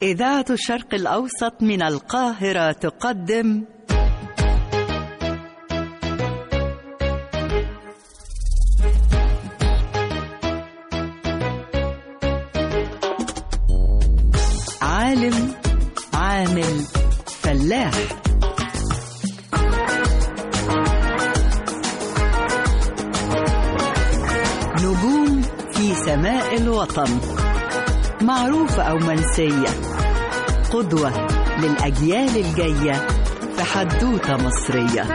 إذاعة الشرق الأوسط من القاهرة تقدم عالم عامل فلاح نجوم في سماء الوطن معروفة أو منسية قدوة للأجيال الجاية في حدوتة مصرية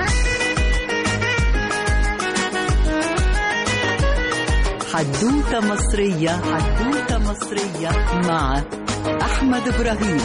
حدوتة مصرية حدوتة مصرية مع أحمد إبراهيم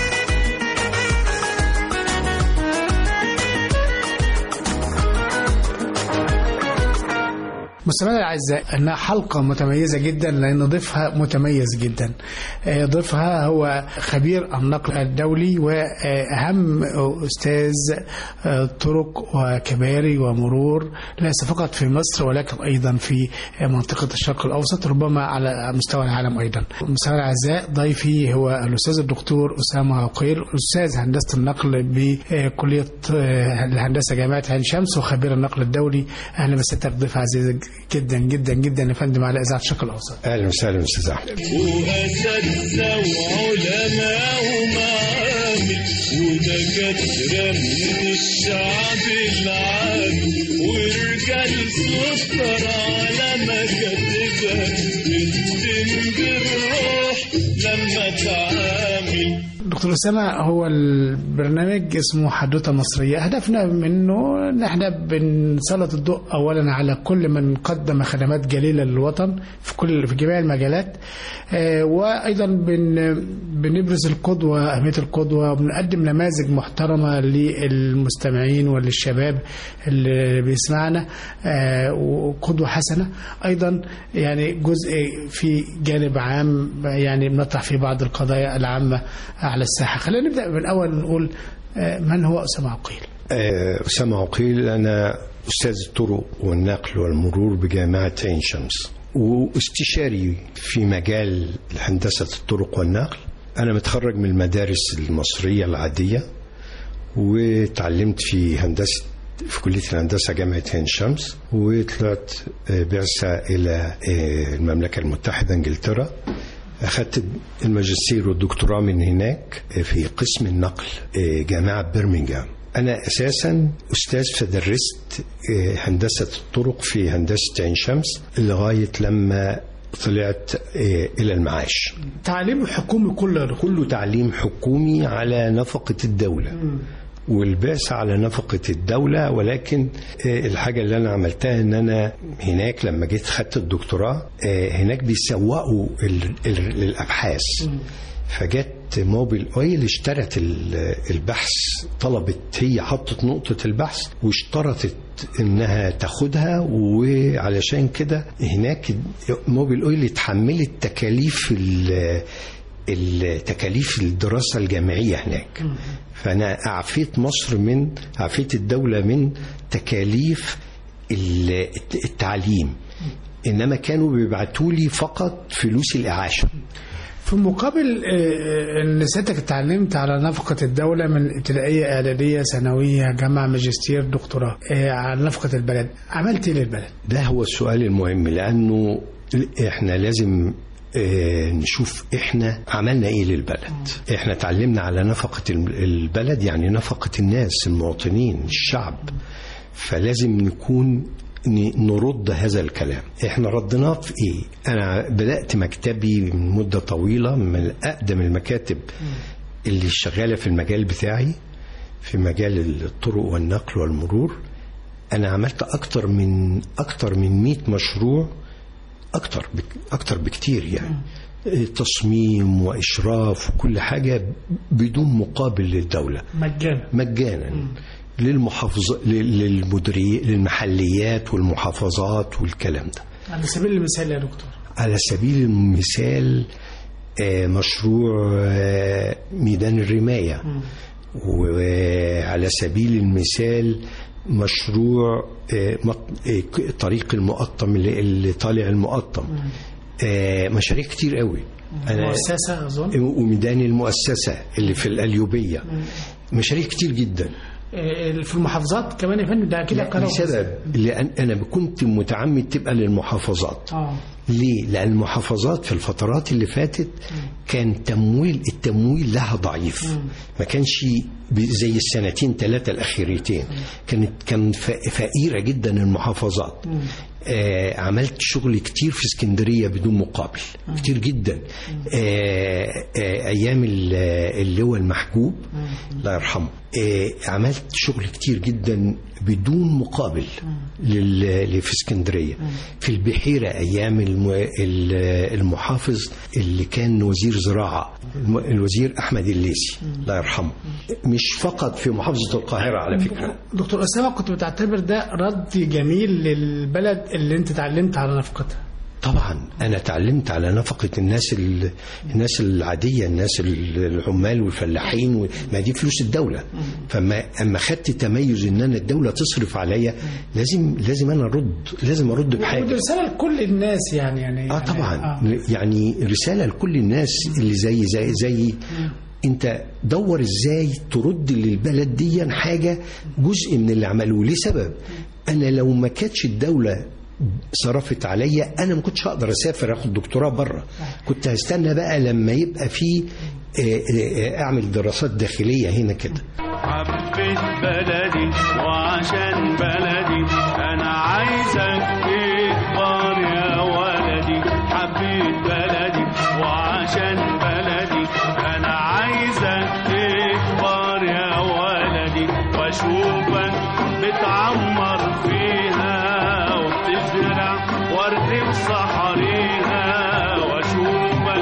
مستمعينا الاعزاء انها حلقه متميزه جدا لان ضيفها متميز جدا آه، ضيفها هو خبير النقل الدولي واهم استاذ آه، طرق وكباري ومرور ليس فقط في مصر ولكن ايضا في منطقه الشرق الاوسط ربما على مستوى العالم ايضا مستمعينا الاعزاء ضيفي هو الاستاذ الدكتور اسامه عقيل استاذ هندسه النقل بكليه آه، الهندسه جامعه عين شمس وخبير النقل الدولي اهلا بسيادتك ضيف عزيز جدا جدا جدا يا فندم على اذاعه الشرق الاوسط اهلا وسهلا استاذ احمد وأساتذة وعلماء ومعامل ودكاترة من الشعب العامي ورجال سكر على مكاتبها بتدم بالروح لما تعامل دكتور أسامة هو البرنامج اسمه حدوتة مصرية هدفنا منه ان احنا بنسلط الضوء اولا على كل من قدم خدمات جليلة للوطن في كل في جميع المجالات آه، وايضا بن بنبرز القدوة اهمية القدوة وبنقدم نماذج محترمة للمستمعين وللشباب اللي بيسمعنا آه، وقدوة حسنة ايضا يعني جزء في جانب عام يعني بنطرح فيه بعض القضايا العامة على الساحة خلينا نبدأ من الأول نقول آه، من هو أسامة عقيل آه، أسامة عقيل أنا أستاذ الطرق والنقل والمرور بجامعة عين شمس واستشاري في مجال هندسة الطرق والنقل أنا متخرج من المدارس المصرية العادية وتعلمت في هندسة في كلية الهندسة جامعة عين شمس وطلعت آه، بعثة إلى آه، المملكة المتحدة إنجلترا أخذت الماجستير والدكتوراه من هناك في قسم النقل جامعة برمنغهام أنا أساسا أستاذ فدرست هندسة الطرق في هندسة عين شمس لغاية لما طلعت إلى المعاش تعليم حكومي كله كله تعليم حكومي على نفقة الدولة والبعث على نفقة الدولة ولكن آه، الحاجة اللي أنا عملتها إن أنا هناك لما جيت خدت الدكتوراه آه، هناك بيسوقوا ال- ال- الأبحاث فجت موبيل اويل اشترت ال- البحث طلبت هي حطت نقطة البحث واشترطت انها تاخدها وعلشان كده هناك موبيل اويل اتحملت تكاليف ال- التكاليف الدراسة الجامعية هناك فأنا أعفيت مصر من أعفيت الدولة من تكاليف ال- التعليم إنما كانوا بيبعتوا لي فقط فلوس الإعاشة في مقابل آه، ان سيادتك اتعلمت على نفقة الدولة من ابتدائية اعدادية ثانوية جامعة ماجستير دكتوراه آه، على نفقة البلد عملت ايه للبلد؟ ده هو السؤال المهم لأنه إحنا لازم آه، نشوف احنا عملنا ايه للبلد احنا اتعلمنا على نفقة البلد يعني نفقة الناس المواطنين الشعب فلازم نكون ن- نرد هذا الكلام احنا ردناه في ايه انا بدأت مكتبي من مدة طويلة من اقدم المكاتب اللي شغالة في المجال بتاعي في مجال الطرق والنقل والمرور انا عملت اكتر من اكتر من 100 مشروع اكتر بك اكتر بكتير يعني تصميم واشراف وكل حاجه بدون مقابل للدوله مجانا مجانا للمحافظة للمديري للمحليات والمحافظات والكلام ده على سبيل المثال يا دكتور على سبيل المثال آه، مشروع آه، ميدان الرماية وعلى سبيل المثال مشروع آه، مط- آه، ك- طريق المقطم اللي اللي طالع المقطم آه، مشاريع كتير قوي انا مؤسسه اظن وميدان المؤسسه اللي في القليوبيه مشاريع كتير جدا آه، في المحافظات كمان يا فندم ده كده قرار لسبب لان انا كنت متعمد تبقى للمحافظات اه ليه؟ لأن المحافظات في الفترات اللي فاتت كان تمويل التمويل لها ضعيف ما كانش ب- زي السنتين ثلاثة الأخيرتين كانت كان ف- فقيرة جدا المحافظات آه عملت شغل كتير في اسكندرية بدون مقابل كتير جدا آه آه أيام ال- اللواء المحجوب الله يرحمه آه عملت شغل كتير جدا بدون مقابل لل- ل- في اسكندرية في البحيرة أيام الم- ال- المحافظ اللي كان وزير زراعة الم- الوزير أحمد الليسي الله يرحمه مش فقط في محافظة القاهرة على فكرة دكتور اسامه كنت بتعتبر ده رد جميل للبلد اللي انت اتعلمت على نفقتها طبعا انا اتعلمت على نفقه الناس ال- الناس العاديه الناس ال- العمال والفلاحين و- ما دي فلوس الدوله فما اما خدت تميز ان انا الدوله تصرف عليا لازم لازم انا ارد لازم ارد ودي بحاجه رساله لكل الناس يعني يعني اه طبعا آه. يعني رساله لكل الناس اللي زي زي زي انت دور ازاي ترد للبلد دي حاجه جزء من اللي عملوه لسبب انا لو ما كانتش الدوله صرفت عليا انا ما كنتش هقدر اسافر اخد دكتوراه بره كنت هستنى بقى لما يبقى في آه، آه، آه، اعمل دراسات داخليه هنا كده حبيت بلدي وعشان بلدي انا عايزك تكبر يا ولدي حبيت بلدي وعشان بلدي انا عايزك تكبر يا ولدي واشوفك بتعمر فيها وبتزرع ورد بصحريها واشوفك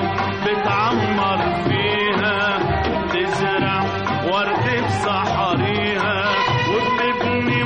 بتعمر فيها وبتزرع ورد بصحريها وبتبني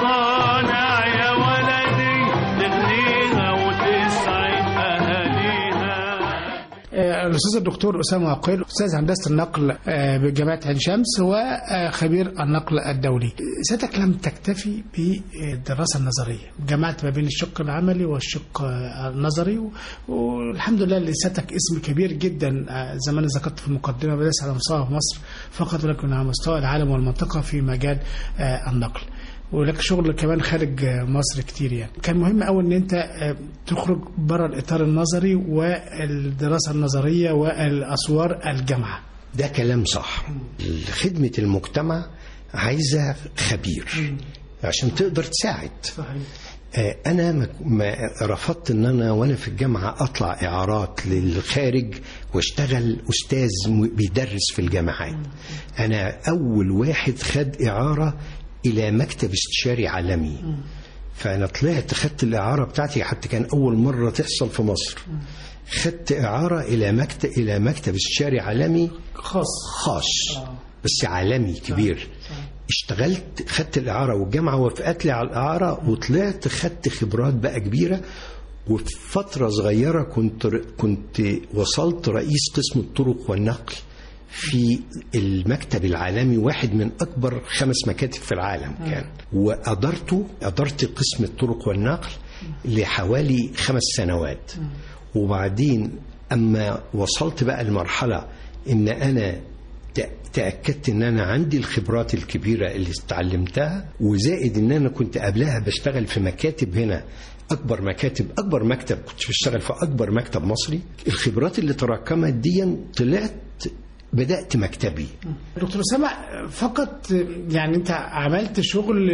مصانع يا ولدي تغنيها وتسعد اهاليها آه، الاستاذ الدكتور اسامه عقيل استاذ هندسه النقل آه، بجامعه عين شمس وخبير النقل الدولي سيادتك لم تكتفي بالدراسه النظريه جمعت ما بين الشق العملي والشق آه، النظري و- والحمد لله لسيادتك اسم كبير جدا آه، زي ما انا ذكرت في المقدمه بدأت على مستوى مصر فقط ولكن على مستوى العالم والمنطقه في مجال آه، النقل ولك شغل كمان خارج مصر كتير يعني كان مهم قوي ان انت آه، تخرج بره الاطار النظري والدراسه النظريه والاسوار الجامعه ده كلام صح خدمه المجتمع عايزه خبير عشان تقدر تساعد صحيح آه، انا ما- ما رفضت ان انا وانا في الجامعه اطلع اعارات للخارج واشتغل استاذ م- بيدرس في الجامعات انا اول واحد خد اعاره الى مكتب استشاري عالمي فانا طلعت خدت الاعاره بتاعتي حتى كان اول مره تحصل في مصر خدت اعاره الى مكتب الى مكتب استشاري عالمي خاص خاص بس عالمي كبير اشتغلت خدت الإعارة والجامعة وافقت لي على الإعارة وطلعت خدت خبرات بقى كبيرة وفي فترة صغيرة كنت كنت وصلت رئيس قسم الطرق والنقل في المكتب العالمي واحد من أكبر خمس مكاتب في العالم كان وأدرته أدرت قسم الطرق والنقل لحوالي خمس سنوات وبعدين أما وصلت بقى لمرحلة إن أنا تأ- تأكدت إن أنا عندي الخبرات الكبيرة اللي اتعلمتها وزائد إن أنا كنت قبلها بشتغل في مكاتب هنا أكبر مكاتب أكبر مكتب كنت بشتغل في أكبر مكتب مصري الخبرات اللي تراكمت دي طلعت بدأت مكتبي دكتور اسامه فقط يعني انت عملت شغل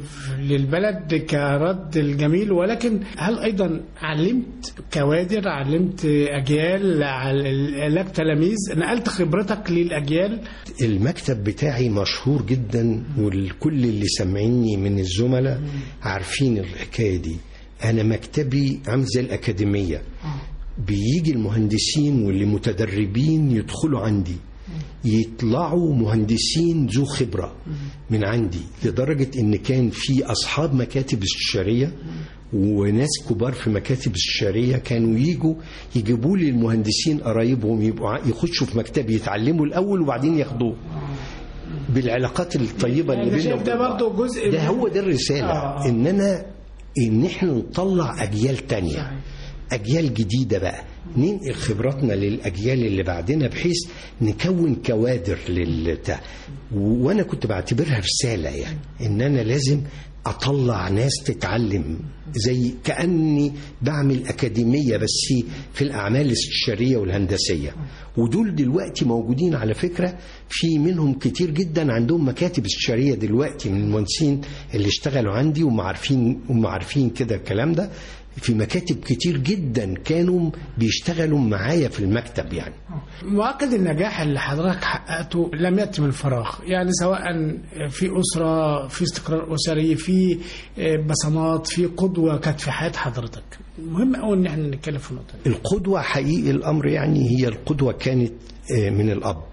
للبلد كرد الجميل ولكن هل ايضا علمت كوادر علمت اجيال عل- لك تلاميذ نقلت خبرتك للاجيال المكتب بتاعي مشهور جدا والكل اللي سامعيني من الزملاء عارفين الحكايه دي انا مكتبي عامل زي الاكاديميه بيجي المهندسين واللي متدربين يدخلوا عندي يطلعوا مهندسين ذو خبره من عندي لدرجه ان كان في اصحاب مكاتب استشاريه وناس كبار في مكاتب استشاريه كانوا يجوا يجيبوا لي المهندسين قرايبهم يبقوا ع- يخشوا في مكتبي يتعلموا الاول وبعدين ياخدوه بالعلاقات الطيبه اللي يعني بيننا شايف ده وبين بعض. برضه جزء ده من- هو ده الرسالة آه. إن أنا إن إحنا نطلع أجيال تانية اجيال جديده بقى ننقل خبراتنا للاجيال اللي بعدنا بحيث نكون كوادر للبتاع وانا كنت بعتبرها رساله يعني ان انا لازم اطلع ناس تتعلم زي كاني بعمل اكاديميه بس في الاعمال الاستشاريه والهندسيه ودول دلوقتي موجودين على فكره في منهم كتير جدا عندهم مكاتب استشاريه دلوقتي من المهندسين اللي اشتغلوا عندي وما عارفين وما عارفين كده الكلام ده في مكاتب كتير جدا كانوا بيشتغلوا معايا في المكتب يعني مؤكد النجاح اللي حضرتك حققته لم يأتي من فراغ يعني سواء في أسرة في استقرار أسري في بصمات في قدوة كانت في حياة حضرتك مهم قوي ان احنا نتكلم في النقطة دي القدوة حقيقي الأمر يعني هي القدوة كانت آه، من الأب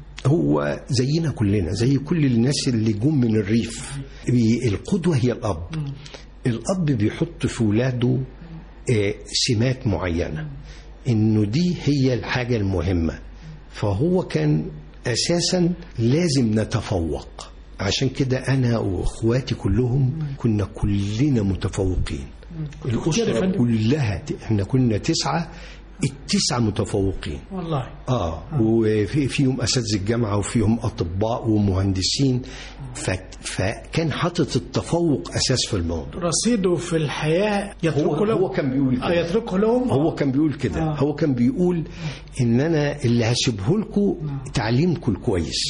هو زينا كلنا زي كل الناس اللي جم من الريف بي- القدوة هي الأب الأب بيحط في ولاده آه، سمات معينة إنه دي هي الحاجة المهمة فهو كان أساسا لازم نتفوق عشان كده أنا وإخواتي كلهم كنا كلنا متفوقين كتير يا الأسرة فندم. كلها احنا كنا تسعة التسعة متفوقين والله اه وفي فيهم اساتذه الجامعه وفيهم اطباء ومهندسين ف... فكان حاطط التفوق اساس في الموضوع رصيده في الحياة يتركه هو لهم هو كان بيقول آه، كده يتركه لهم هو كان بيقول كده آه. هو كان بيقول ان انا اللي هسيبه لكم تعليمكم الكويس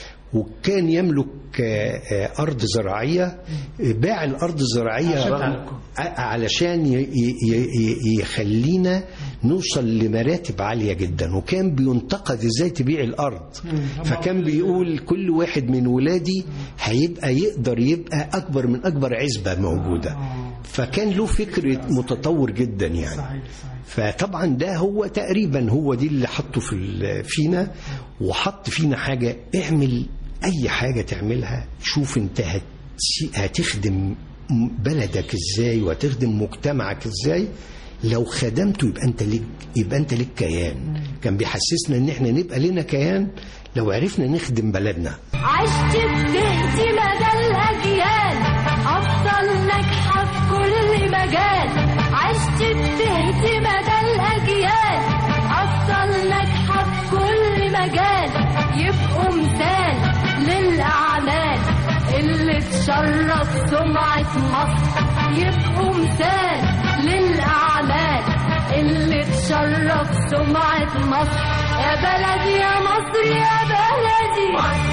وكان يملك آه، آه، ارض زراعيه باع الارض الزراعيه عشان رغم- تعلمكم. ع- علشان ي- ي- ي- يخلينا نوصل لمراتب عاليه جدا وكان بينتقد ازاي تبيع الارض فكان بيقول كل واحد من ولادي هيبقى يقدر يبقى اكبر من اكبر عزبه موجوده فكان له فكر متطور جدا يعني صحيح صحيح فطبعا ده هو تقريبا هو دي اللي حطه في ال- فينا وحط فينا حاجه اعمل اي حاجه تعملها شوف انت هتسي- هتخدم بلدك ازاي وهتخدم مجتمعك ازاي لو خدمته يبقى انت ليك يبقى انت ليك كيان كان بيحسسنا ان احنا نبقى لنا كيان لو عرفنا نخدم بلدنا عشت بتهدي مدى الأجيال أفضل ناجحة في كل مجال عشت بتهدي مدى الأجيال أفضل ناجحة في كل مجال يبقوا مثال للأعمال اللي تشرف سمعة مصر يبقوا مثال للأعمال اللي تشرف سمعة مصر يا بلدي يا مصر يا بلدي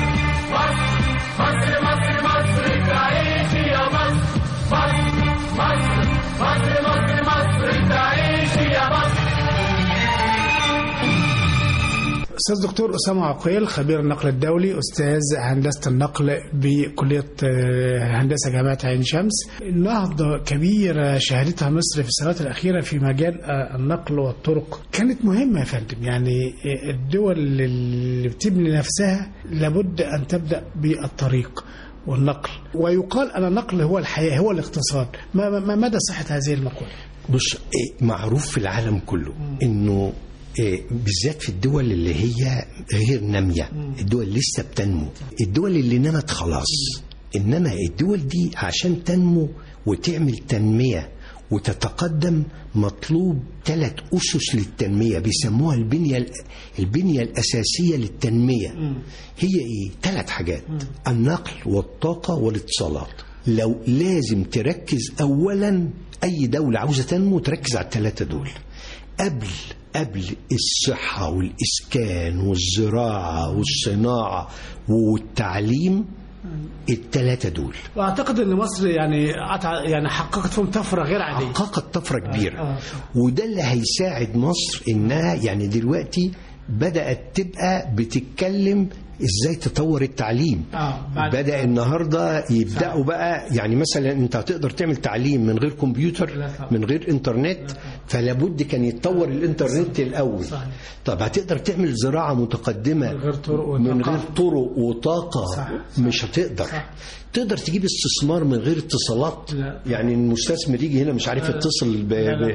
أستاذ دكتور أسامة عقيل خبير النقل الدولي أستاذ هندسة النقل بكلية آه، هندسة جامعة عين شمس نهضة كبيرة شهدتها مصر في السنوات الأخيرة في مجال آه، النقل والطرق كانت مهمة يا فندم يعني آه، الدول اللي بتبني نفسها لابد أن تبدأ بالطريق والنقل ويقال أن النقل هو الحياة هو الاقتصاد ما, ما مدى صحة هذه المقولة بص إيه، معروف في العالم كله انه إيه، بالذات في الدول اللي هي غير ناميه الدول لسه بتنمو الدول اللي نمت خلاص انما الدول دي عشان تنمو وتعمل تنميه وتتقدم مطلوب ثلاث اسس للتنميه بيسموها البنيه ال- البنيه الاساسيه للتنميه هي ايه ثلاث حاجات النقل والطاقه والاتصالات لو لازم تركز اولا اي دوله عاوزه تنمو تركز على الثلاثه دول قبل قبل الصحه والاسكان والزراعه والصناعه والتعليم الثلاثه دول واعتقد ان مصر يعني قطع يعني حققت فيهم طفره غير عاديه حققت طفره كبيره آه. وده اللي هيساعد مصر انها يعني دلوقتي بدات تبقى بتتكلم ازاي تطور التعليم آه، بعد- بدا النهارده يبداوا بقى يعني مثلا انت هتقدر تعمل تعليم من غير كمبيوتر لا طبعا. من غير انترنت فلا بد كان يتطور الانترنت الاول صحيح. طب هتقدر تعمل زراعه متقدمه من غير طرق من وطاقة. غير طرق وطاقه صح، مش هتقدر صح. تقدر تجيب استثمار من غير اتصالات لا. يعني المستثمر يجي هنا مش عارف لا، لا. يتصل ب... لا، لا ب... طبعا.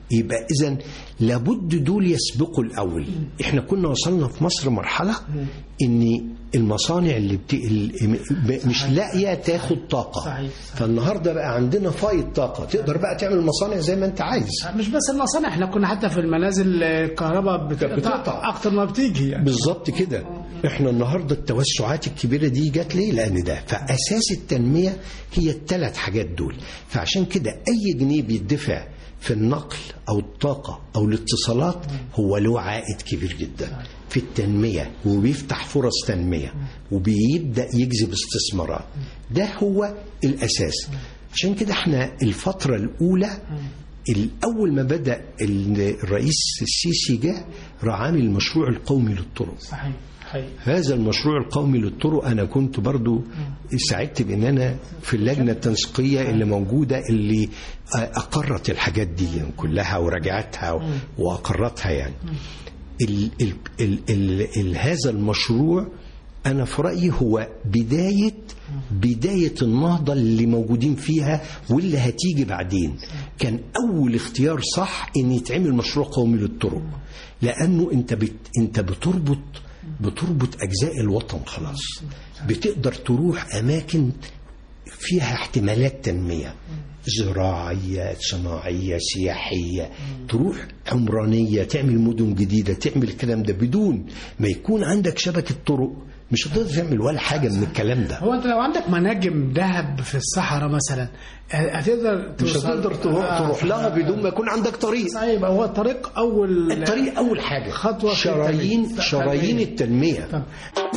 يبقى اذا لابد دول يسبقوا الاول احنا كنا وصلنا في مصر مرحله ان المصانع اللي بت... ال- ب- مش لاقيه تاخد طاقه صحيح، صحيح. فالنهارده بقى عندنا فايض طاقه تقدر بقى تعمل مصانع زي ما انت عايز مش بس المصانع احنا كنا حتى في المنازل الكهرباء بتقطع, بتقطع. اكتر ما بتيجي يعني بالظبط كده احنا النهارده التوسعات الكبيره دي جت ليه لان ده فاساس التنميه هي الثلاث حاجات دول فعشان كده اي جنيه بيدفع في النقل او الطاقه او الاتصالات هو له عائد كبير جدا في التنميه وبيفتح فرص تنميه وبيبدا يجذب استثمارات ده هو الاساس عشان كده احنا الفتره الاولى الأول ما بدأ الرئيس السيسي جه راح عامل المشروع القومي للطرق صحيح صحيح هذا المشروع القومي للطرق أنا كنت برضو سعدت بأن أنا في اللجنة التنسيقية اللي موجودة اللي أقرت الحاجات دي كلها وراجعتها وأقرتها يعني ال ال ال ال ال هذا المشروع أنا في رأيي هو بداية بداية النهضة اللي موجودين فيها واللي هتيجي بعدين كان أول اختيار صح إن يتعمل مشروع قومي للطرق لأنه أنت بت أنت بتربط بتربط أجزاء الوطن خلاص بتقدر تروح أماكن فيها احتمالات تنمية زراعية صناعية سياحية تروح عمرانية تعمل مدن جديدة تعمل الكلام ده بدون ما يكون عندك شبكة طرق مش هتقدر تعمل ولا حاجة من الكلام ده هو انت لو عندك مناجم ذهب في الصحراء مثلا هتقدر مش توصل- هتقدر تروح, آه، تروح لها بدون ما يكون عندك طريق صحيح يبقى هو الطريق اول الطريق أول حاجة خطوة في شرايين التنمية. شرايين التنمية طب.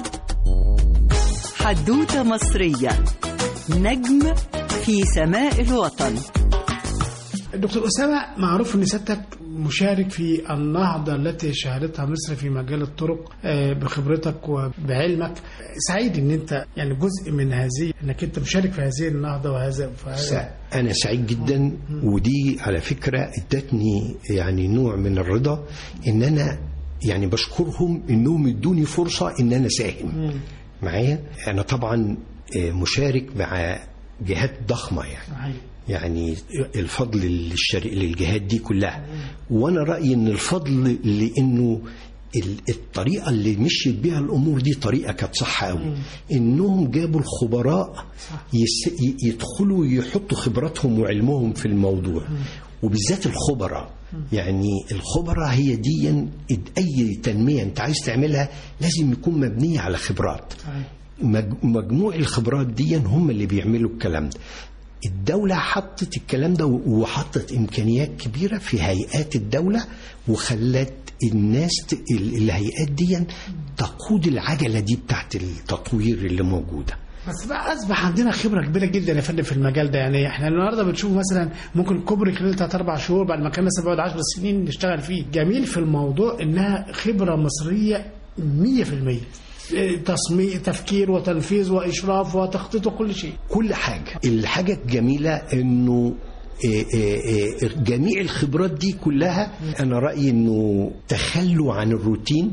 حدوتة مصرية نجم في سماء الوطن دكتور أسامة معروف أن سيادتك مشارك في النهضة التي شهدتها مصر في مجال الطرق آه، بخبرتك وبعلمك سعيد أن أنت يعني جزء من هذه أنك أنت مشارك في هذه النهضة وهذا فهذا أنا سعيد جدا ودي على فكرة ادتني يعني نوع من الرضا إن أنا يعني بشكرهم إنهم ادوني فرصة إن أنا ساهم معايا أنا طبعا آه، مشارك مع جهات ضخمة يعني صحيح. يعني الفضل للشري... للجهات دي كلها وانا رايي ان الفضل لانه ال- الطريقه اللي مشيت بيها الامور دي طريقه كانت صح قوي انهم جابوا الخبراء يس... ي- يدخلوا يحطوا خبراتهم وعلمهم في الموضوع وبالذات الخبراء يعني الخبراء هي دي اي تنميه انت عايز تعملها لازم يكون مبنيه على خبرات صحيح. مج- مجموع الخبرات دي هم اللي بيعملوا الكلام ده الدولة حطت الكلام ده وحطت إمكانيات كبيرة في هيئات الدولة وخلت الناس ت- ال- الهيئات دي تقود العجلة دي بتاعت التطوير اللي موجودة بس بقى اصبح عندنا خبره كبيره جدا يا فندم في المجال ده يعني احنا النهارده بنشوف مثلا ممكن كوبري خلال ثلاث اربع شهور بعد ما كان مثلا بيقعد 10 سنين نشتغل فيه جميل في الموضوع انها خبره مصريه 100% إيه، تصميم تفكير وتنفيذ واشراف وتخطيط وكل شيء كل حاجة الحاجة الجميلة انه إيه إيه إيه جميع الخبرات دي كلها انا رايي انه تخلوا عن الروتين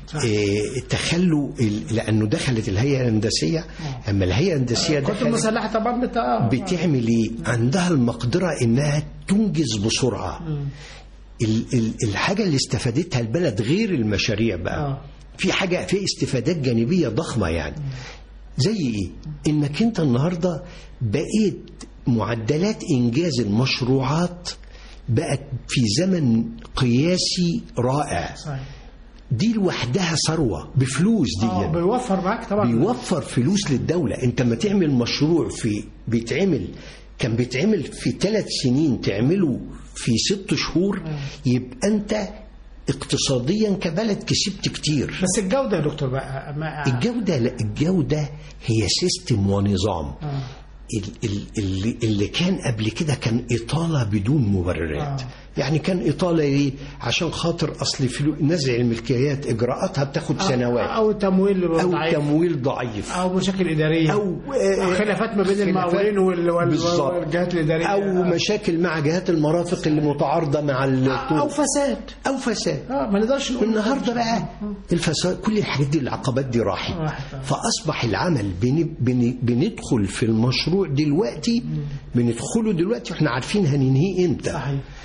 إيه تخلوا ال- لانه دخلت الهيئه الهندسيه اما الهيئه الهندسيه كنت دخلت المسلحه طبعا بتاع بتعمل ايه عندها المقدره انها تنجز بسرعه ال- ال- الحاجه اللي استفادتها البلد غير المشاريع بقى آه. في حاجه في استفادات جانبيه ضخمه يعني زي ايه انك انت النهارده بقيت معدلات انجاز المشروعات بقت في زمن قياسي رائع صحيح دي لوحدها ثروه بفلوس دي اه بيوفر معاك طبعا بيوفر فلوس للدولة انت ما تعمل مشروع في بيتعمل كان بيتعمل في ثلاث سنين تعمله في ست شهور يبقى انت اقتصاديا كبلد كسبت كتير بس الجوده يا دكتور بقى ما الجودة لا الجودة هي سيستم ونظام آه. ال- ال- اللي, اللي كان قبل كده كان إطالة بدون مبررات آه. يعني كان إطالة ليه عشان خاطر أصل فلو نزع الملكيات إجراءاتها بتاخد سنوات او تمويل أو ضعيف تمويل ضعيف او مشاكل اداريه أو آه، خلافات ما بين خلافات- المقاولين وال- وال- بالظبط. والجهات الاداريه أو مشاكل مع جهات المرافق اللي متعارضة مع او الطرق فساد أو فساد اه ما نقدرش نقول النهارده بقى الفساد كل الحاجات دي العقبات دي راحت راحت، آه. فاصبح العمل بن بن بندخل في المشروع دلوقتي بندخله دلوقتي واحنا عارفين هننهيه امتى صحيح، صحيح. فبقى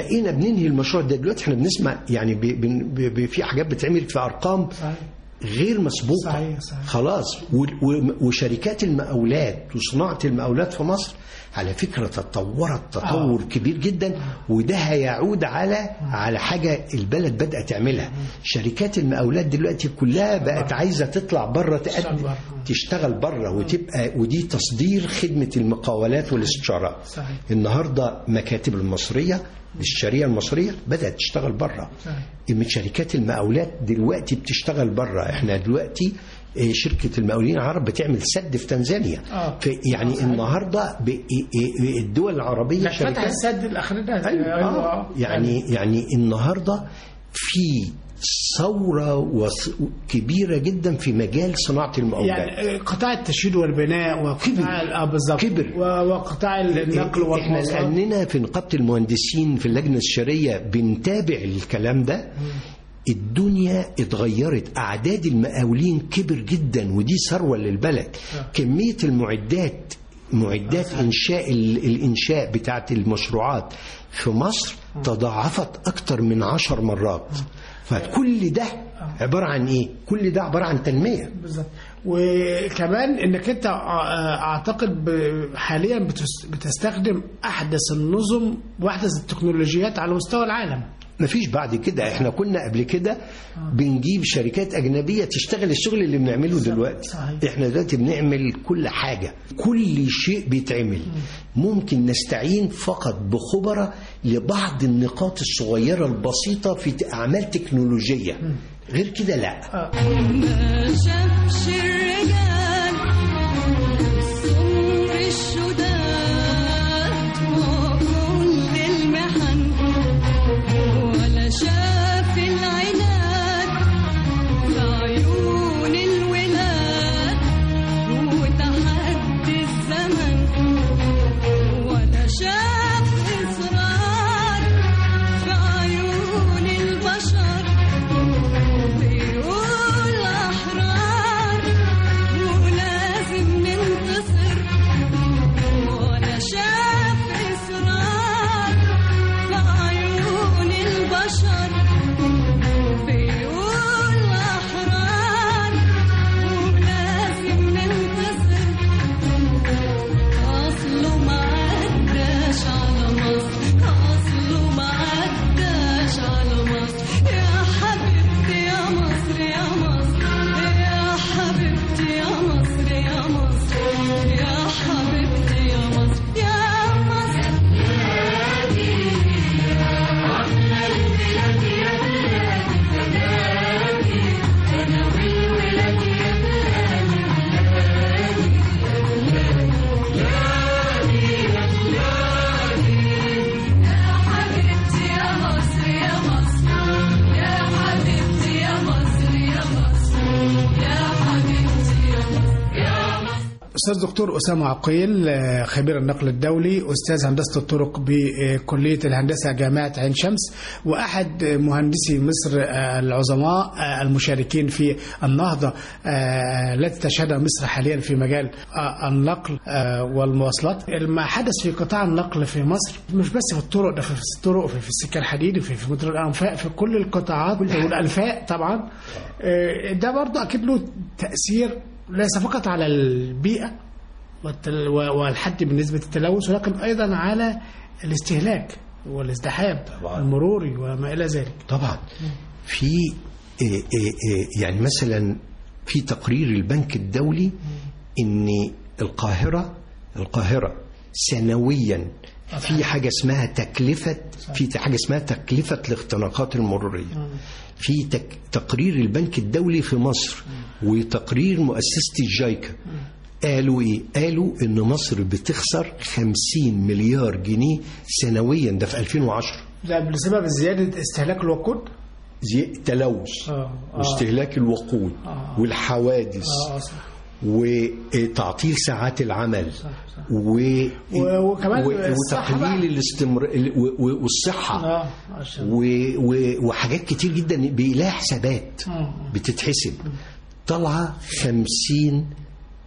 بقينا بننهي المشروع ده دلوقتي احنا بنسمع يعني ب... ب... ب... في حاجات بتعمل في ارقام صحيح. غير مسبوقه صحيح، صحيح. خلاص و... و... وشركات المقاولات وصناعه المقاولات في مصر على فكره تطورت تطور آه. كبير جدا وده هيعود على على حاجه البلد بدات تعملها شركات المقاولات دلوقتي كلها بقت عايزه تطلع بره تشتغل بره. تشتغل بره وتبقى ودي تصدير خدمه المقاولات والاستشارات صحيح. النهارده مكاتب المصريه الشريعه المصريه بدات تشتغل بره صحيح. من شركات المقاولات دلوقتي بتشتغل بره احنا دلوقتي آه، شركة المقاولين العرب بتعمل سد في تنزانيا آه. في يعني صحيح. النهارده ب- آه، آه، الدول العربية لا فتح شركات السد الاخراني ده أيوة. آه. يعني يعني النهارده في ثورة وص- كبيرة جدا في مجال صناعة المقاولات يعني قطاع التشييد والبناء وقطاع اه بالظبط كبر. و- وقطاع النقل احنا والمواصلات لاننا في نقابه المهندسين في اللجنه الشرعيه بنتابع الكلام ده الدنيا اتغيرت اعداد المقاولين كبر جدا ودي ثروه للبلد كميه المعدات معدات انشاء ال- الانشاء بتاعت المشروعات في مصر تضاعفت اكتر من عشر مرات فكل ده عباره عن ايه كل ده عباره عن تنميه بالظبط وكمان انك انت آه، اعتقد ب- حاليا بتس- بتستخدم احدث النظم واحدث التكنولوجيات على مستوى العالم مفيش بعد كده احنا كنا قبل كده بنجيب شركات اجنبيه تشتغل الشغل اللي بنعمله دلوقتي صحيح. احنا دلوقتي بنعمل كل حاجه كل شيء بيتعمل ممكن نستعين فقط بخبراء لبعض النقاط الصغيره البسيطه في اعمال تكنولوجيه غير كده لا ما شافش الرجال سمر الشداد وكل المحن ولا شاف العناد في عيون الولاد وتحدي الزمن ولا شاف إصرار في عيون البشر بيقول أحرار ولازم ننتصر ولا شاف إصرار في عيون البشر بيقول أحرار ولازم ننتصر أصله ما عداش على مصر أصله ما عداش على مصر يا حبيبتي يا مصر يا مصر يا حبيبتي يا مصر يا مصر يا حبيبتي يا مصر يا مصر حبيبتي يا مصر يا مصر يا حبيبتي يا مصر يا مصر يا حبيبتي يا مصر يا مصر استاذ دكتور اسامه عقيل آه، خبير النقل الدولي استاذ هندسه الطرق بكليه الهندسه جامعه عين شمس واحد مهندسي مصر آه، العظماء آه، المشاركين في النهضه آه، التي تشهدها مصر حاليا في مجال آه، النقل آه، والمواصلات ما حدث في قطاع النقل في مصر مش بس في الطرق ده في الطرق في في السكه الحديد وفي في مترو الانفاق في كل القطاعات والانفاق طبعا آه، ده برضه اكيد له تاثير ليس فقط على البيئة والتل- و- والحد من نسبة التلوث ولكن أيضا على الاستهلاك والازدحام طبعاً. المروري وما إلى ذلك طبعا في إيه إيه إيه يعني مثلا في تقرير البنك الدولي ان القاهره القاهره سنويا في حاجه اسمها تكلفه في حاجه اسمها تكلفه الاختناقات المروريه في تك تقرير البنك الدولي في مصر وتقرير مؤسسه الجايكا قالوا ايه؟ قالوا ان مصر بتخسر 50 مليار جنيه سنويا ده في 2010 ده بسبب زيادة استهلاك الوقود زي تلوث آه، آه. واستهلاك الوقود آه. والحوادث آه، صح. وتعطيل ساعات العمل و... و- وكمان و... الصحة بقى. وتقليل الاستمر ال- و... و... والصحة اه عشان و... و... وحاجات كتير جدا بيلاقي حسابات آه. بتتحسب طالعة 50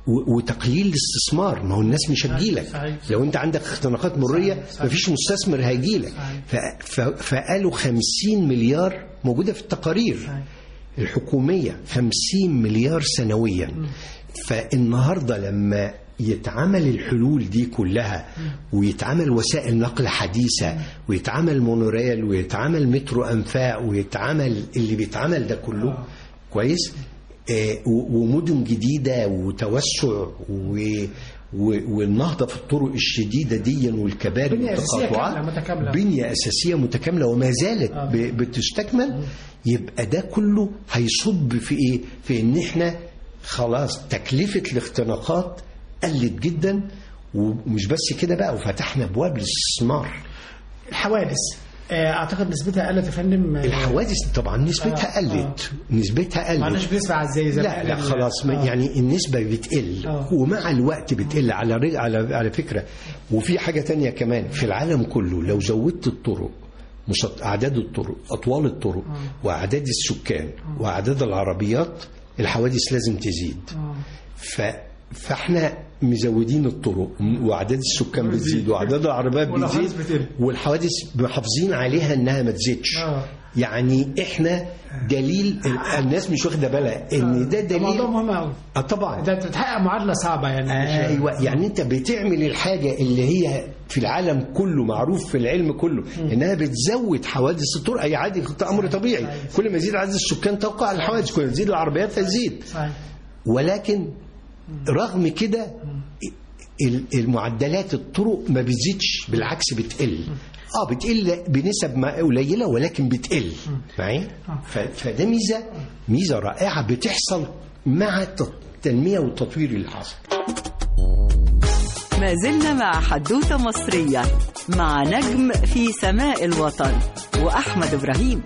و- وتقليل الاستثمار ما هو الناس مش هتجيلك صحيح. لو انت عندك اختناقات مريه صحيح. مفيش مستثمر هيجيلك ف- ف- فقالوا 50 مليار موجوده في التقارير الحكوميه 50 مليار سنويا فالنهارده لما يتعمل الحلول دي كلها ويتعمل وسائل نقل حديثة ويتعمل مونوريل ويتعمل مترو أنفاق ويتعمل اللي بيتعمل ده كله كويس آه، و- ومدن جديدة وتوسع و- و- والنهضة في الطرق الشديدة دي والكباري بنية أساسية والتقاطعات كاملة متكاملة. بنية أساسية متكاملة وما زالت ب- بتستكمل يبقى ده كله هيصب في إيه؟ في إن إحنا خلاص تكلفة الاختناقات قلت جدا ومش بس كده بقى وفتحنا أبواب للاستثمار الحوادث آه، اعتقد نسبتها قلت يا فندم آه، الحوادث طبعا نسبتها آه، قلت نسبتها ما عادش قلت بنسمع زي زمان لا لا خلاص ما- آه. يعني النسبة بتقل آه. ومع الوقت بتقل على رج- على على فكرة وفي حاجة تانية كمان في العالم كله لو زودت الطرق مسط- أعداد الطرق أطوال الطرق وأعداد السكان وأعداد العربيات الحوادث لازم تزيد ف فاحنا مزودين الطرق واعداد السكان بتزيد واعداد العربيات والحوادث بتزيد بتقل. والحوادث محافظين عليها انها ما تزيدش آه. يعني احنا دليل الناس مش واخده بالها ان ده ده موضوع دليل مهم قوي اه طبعا ده بتحقق معادله صعبه يعني مش- ايوه يعني انت بتعمل الحاجه اللي هي في العالم كله معروف في العلم كله انها بتزود حوادث الطرق اي عادي ده امر طبيعي كل ما يزيد عدد السكان توقع الحوادث كل ما تزيد العربيات تزيد صحيح. ولكن رغم كده ال- المعدلات الطرق ما بتزيدش بالعكس بتقل اه بتقل بنسب ما قليله ولكن بتقل معايا ف- فده ميزه ميزه رائعه بتحصل مع الت- التنميه والتطوير اللي حصل ما زلنا مع حدوتة مصرية مع نجم في سماء الوطن وأحمد إبراهيم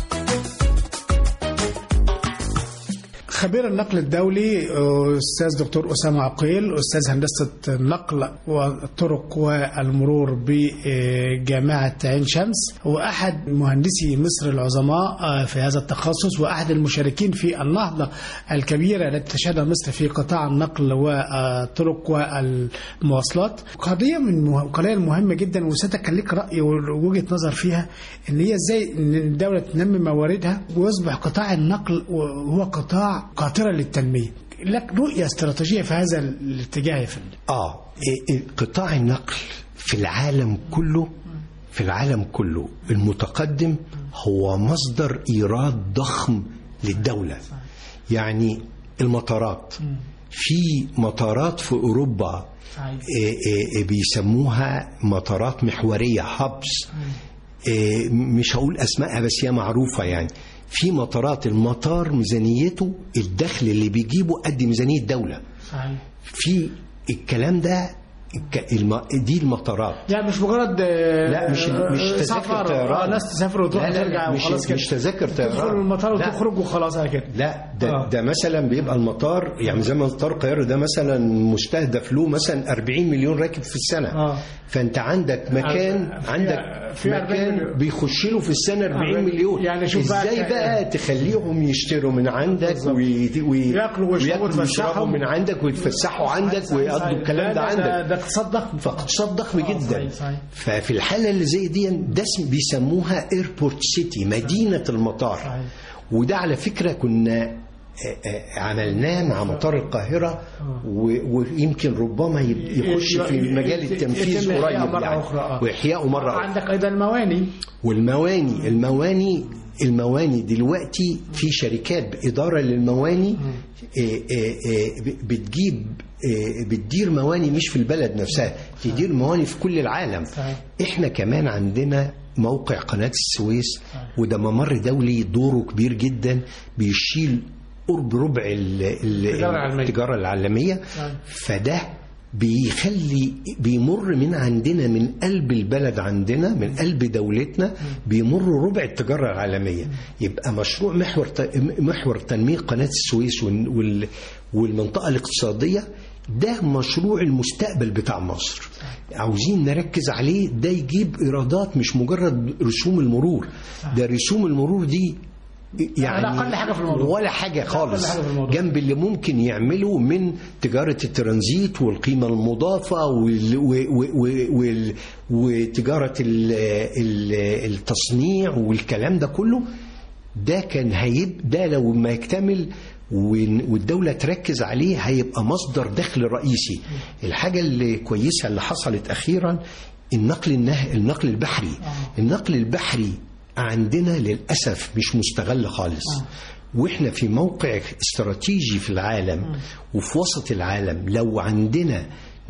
خبير النقل الدولي استاذ دكتور اسامه عقيل استاذ هندسه النقل والطرق والمرور بجامعه عين شمس واحد مهندسي مصر العظماء في هذا التخصص واحد المشاركين في النهضه الكبيره التي تشهدها مصر في قطاع النقل والطرق والمواصلات قضيه من مه- القضايا المهمه جدا وسيادتك كان ليك راي ووجهه نظر فيها ان هي ازاي ان الدوله تنمي مواردها ويصبح قطاع النقل هو قطاع قاطره للتنميه لك رؤيه استراتيجيه في هذا الاتجاه يا فندم اه إيه- إيه، قطاع النقل في العالم كله في العالم كله المتقدم هو مصدر ايراد ضخم للدوله يعني المطارات في مطارات في اوروبا صحيح. إيه إيه بيسموها مطارات محوريه هابس إيه مش هقول اسمائها بس هي معروفه يعني في مطارات المطار ميزانيته الدخل اللي بيجيبه قد ميزانيه دوله صحيح في الكلام ده الك- الم... دي المطارات يعني مش مجرد آه، لا مش مش آه، تذاكر سفر طيران آه، ناس تسافر وتروح لا لا وترجع لا مش وخلاص كده مش تذاكر طيران تدخل المطار لا. وتخرج وخلاص على كده لا ده آه. ده مثلا بيبقى المطار يعني زي ما مطار القاهره ده مثلا مستهدف له مثلا 40 مليون راكب في السنه آه. فانت عندك مكان في- عندك في 40 مكان مليون. بيخش له في السنه 40 آه. مليون يعني شوف بقى ازاي ك- بقى تخليهم يشتروا من عندك بالظبط. وي... وي... ياكلوا ويشربوا وياكلوا ويتفسحوا. ويشربوا من عندك ويتفسحوا عندك ويقضوا الكلام ده عندك ده اقتصاد ضخم فاقتصاد ضخم آه، جدا صحيح، صحيح. ففي الحاله اللي زي دي ده اسم بيسموها ايربورت سيتي مدينه المطار صحيح. وده على فكره كنا آه، آه، عملناه مع مطار القاهرة و- ويمكن ربما يب- يخش في مجال التنفيذ يتم إحياءه قريب مرة يعني أخرى، آه. وإحياءه مرة أخرى عندك ايضا المواني والمواني المواني المواني دلوقتي في شركات إدارة للمواني آه، آه، آه، ب- بتجيب آه، بتدير مواني مش في البلد نفسها تدير مواني في كل العالم صحيح. احنا كمان عندنا موقع قناة السويس وده ممر دولي دوره كبير جدا بيشيل قرب ربع ال- ال- التجارة العالمية. التجارة العالمية فده بيخلي بيمر من عندنا من قلب البلد عندنا من قلب دولتنا بيمر ربع التجارة العالمية يبقى مشروع محور ت- محور تنمية قناة السويس وال- وال- والمنطقة الاقتصادية ده مشروع المستقبل بتاع مصر عاوزين نركز عليه ده يجيب إيرادات مش مجرد رسوم المرور ده رسوم المرور دي يعني أقل حاجة في الموضوع. ولا حاجة خالص حاجة في الموضوع. جنب اللي ممكن يعمله من تجارة الترانزيت والقيمة المضافة وال و- و- وال وتجارة ال- ال- التصنيع والكلام ده كله ده كان هيب ده لو ما يكتمل ون- والدولة تركز عليه هيبقى مصدر دخل رئيسي الحاجة اللي كويسة اللي حصلت أخيرا النقل النه... النقل البحري النقل البحري عندنا للأسف مش مستغل خالص واحنا في موقع استراتيجي في العالم وفي وسط العالم لو عندنا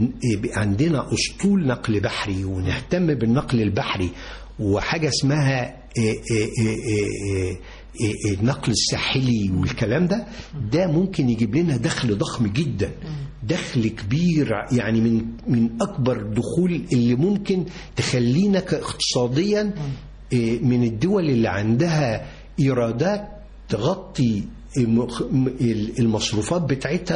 عندنا اسطول نقل بحري ونهتم بالنقل البحري وحاجه اسمها إيه إيه إيه إيه إيه النقل الساحلي والكلام ده ده ممكن يجيب لنا دخل ضخم جدا دخل كبير يعني من من اكبر دخول اللي ممكن تخلينا اقتصاديا إيه، من الدول اللي عندها ايرادات تغطي المخ- المصروفات بتاعتها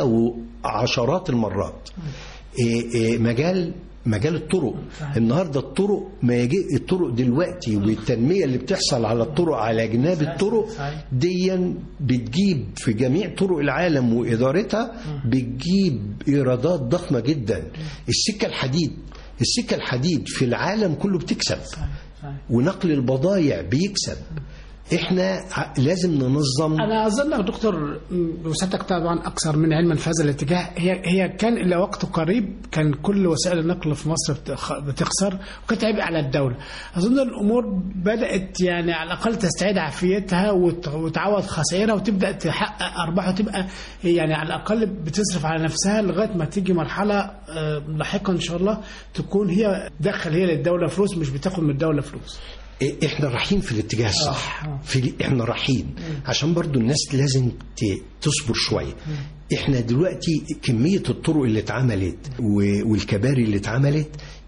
وعشرات المرات إيه، إيه، مجال مجال الطرق النهارده الطرق ما يجي الطرق دلوقتي والتنميه اللي بتحصل على الطرق على جناب الطرق صحيح. ديا بتجيب في جميع طرق العالم وادارتها بتجيب ايرادات ضخمه جدا السكه الحديد السكه الحديد في العالم كله بتكسب ونقل البضائع بيكسب احنا ع- لازم ننظم انا اظن يا دكتور م، وسيادتك طبعا اكثر من علما في هذا الاتجاه هي هي كان الى وقت قريب كان كل وسائل النقل في مصر بتخ- بتخسر وكانت عبء على الدوله اظن الامور بدات يعني على الاقل تستعيد عافيتها وت- وتعوض خسائرها وتبدا تحقق ارباح وتبقى يعني على الاقل بتصرف على نفسها لغايه ما تيجي مرحله آه، لاحقا ان شاء الله تكون هي تدخل هي للدوله فلوس مش بتاخد من الدوله فلوس إيه، احنا رايحين في الاتجاه الصح آه. في احنا رايحين عشان برضو الناس لازم ت- تصبر شويه احنا دلوقتي كميه الطرق اللي اتعملت و- والكباري اللي اتعملت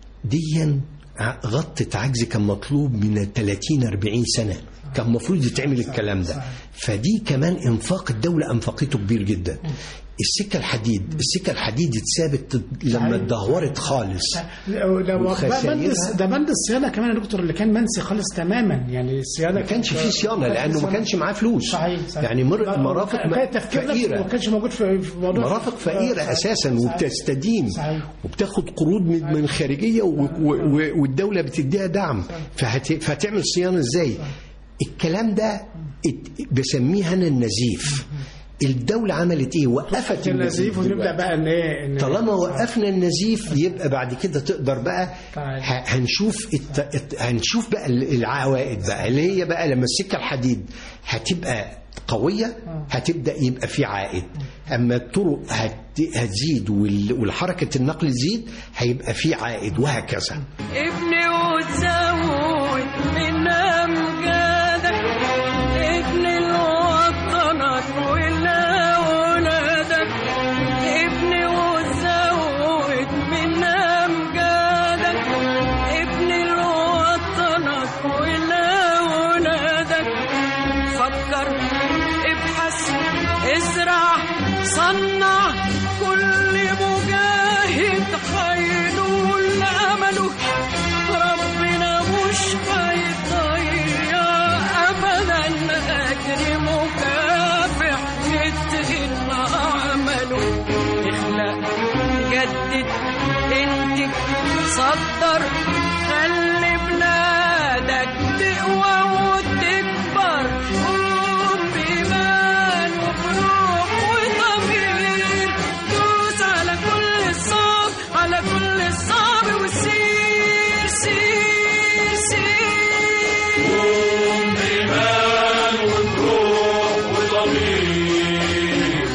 ديا ع- غطت عجز كان مطلوب من 30 40 سنه كان المفروض يتعمل الكلام ده فدي كمان انفاق الدوله انفقته كبير جدا السكه الحديد السكه الحديد اتثابت لما اتدهورت خالص لو ده وخسائرها- بند ده بند الصيانه كمان يا دكتور اللي كان منسي خالص تماما يعني الصيانه ما كانش فيه صيانه لانه ما كانش معاه فلوس صحيح, صحيح. يعني مر- مرافق كان التفكير نفسه فقيره ما كانش موجود في في موضوع مرافق فقيرة أساسا صحيح. وبتستدين صحيح. وبتاخد قروض من من خارجية و- و- و- والدولة بتديها دعم فهت- فهتعمل صيانة إزاي الكلام ده ات- بسميه أنا النزيف الدولة عملت إيه وقفت النزيف ونبدا دلوقتي. بقى ان ايه إن- طالما وقفنا النزيف يبقى بعد كده تقدر بقى طيب. ه- هنشوف الت... الت- هنشوف بقى ال- العوائد بقى اللي هي بقى لما السكه الحديد هتبقى قويه هتبدا يبقى في عائد اما الطرق هت... هتزيد وال... والحركه النقل تزيد هيبقى في عائد وهكذا ابني وتزود من امجادك ابني لوطنك ولأولادك ابني وتزود من امجادك ابني لوطنك ولأولادك فكر ابحث ازرع صنع كل مجاهد هينول امله ربنا مش هيضيع ابدا اجر مكافح يتقن عمله اخلق جدد انتج صدر خلي بلادك تقوى وتكبر قوم بإيمان وبروح وضمير دوس على كل الصعب على كل الصعب وسير سير سير قوم بإيمان وبروح وضمير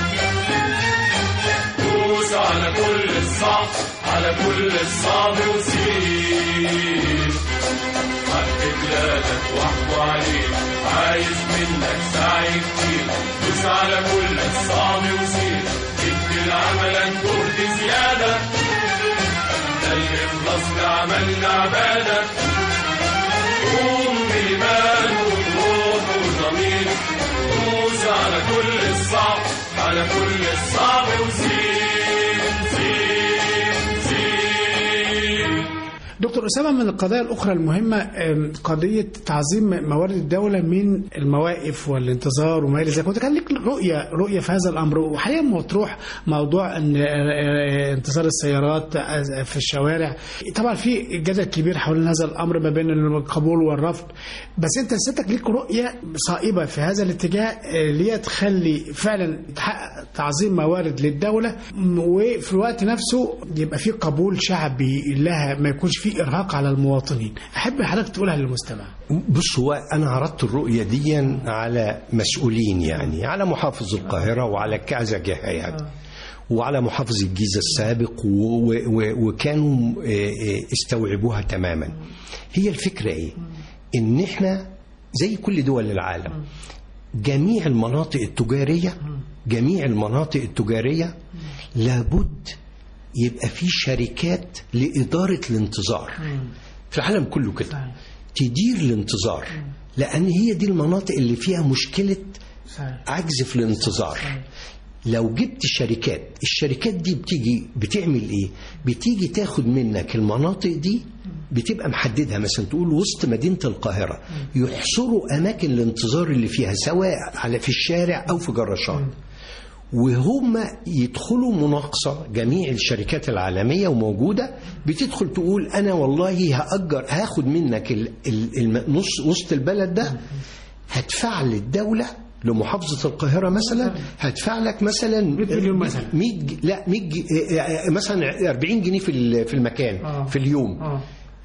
دوس على كل الصعب على كل الصعب وسير حق بلادك واحكوا عليك عايز منك سعي كتير دوس على كل الصعب وسير ادي لعملك جهد زيادة ده الإخلاص لعملنا عبادك قوم بإيمان وبروح وضمير دوس على كل الصعب على كل الصعب وسير سير سير دكتور دكتور أسامة من القضايا الأخرى المهمة أم، قضية تعظيم موارد الدولة من المواقف والانتظار وما إلى ذلك وأنت كان لك رؤية رؤية في هذا الأمر وحاليا مطروح موضوع أن آه، آه، انتظار السيارات آه، في الشوارع طبعا في جدل كبير حول هذا الأمر ما بين القبول والرفض بس أنت سيادتك ليك رؤية صائبة في هذا الاتجاه آه، اللي هي تخلي فعلا تحقق تعظيم موارد للدولة م- وفي الوقت نفسه يبقى في قبول شعبي لها ما يكونش في إرهاق على المواطنين أحب حضرتك تقولها للمستمع بص هو انا عرضت الرؤيه دي على مسؤولين يعني على محافظ القاهره وعلى كذا جهه يعني وعلى محافظ الجيزه السابق و- و- و- وكانوا آه، آه، استوعبوها تماما هي الفكره ايه ان احنا زي كل دول العالم جميع المناطق التجاريه جميع المناطق التجاريه لابد يبقى في شركات لاداره الانتظار في العالم كله كده تدير الانتظار لان هي دي المناطق اللي فيها مشكله عجز في الانتظار لو جبت شركات الشركات دي بتيجي بتعمل ايه بتيجي تاخد منك المناطق دي بتبقى محددها مثلا تقول وسط مدينة القاهرة يحصروا أماكن الانتظار اللي فيها سواء على في الشارع أو في جراشات وهم يدخلوا مناقصة جميع الشركات العالمية وموجودة بتدخل تقول أنا والله هأجر هاخد منك ال- ال- الم- نص وسط البلد ده هدفع للدولة لمحافظة القاهرة مثلا هدفع لك مثلا 100 مليون مثلا. 100 ج- لا 100 ج- آه، آه، مثلا 40 جنيه في ال- في المكان آه. في اليوم آه.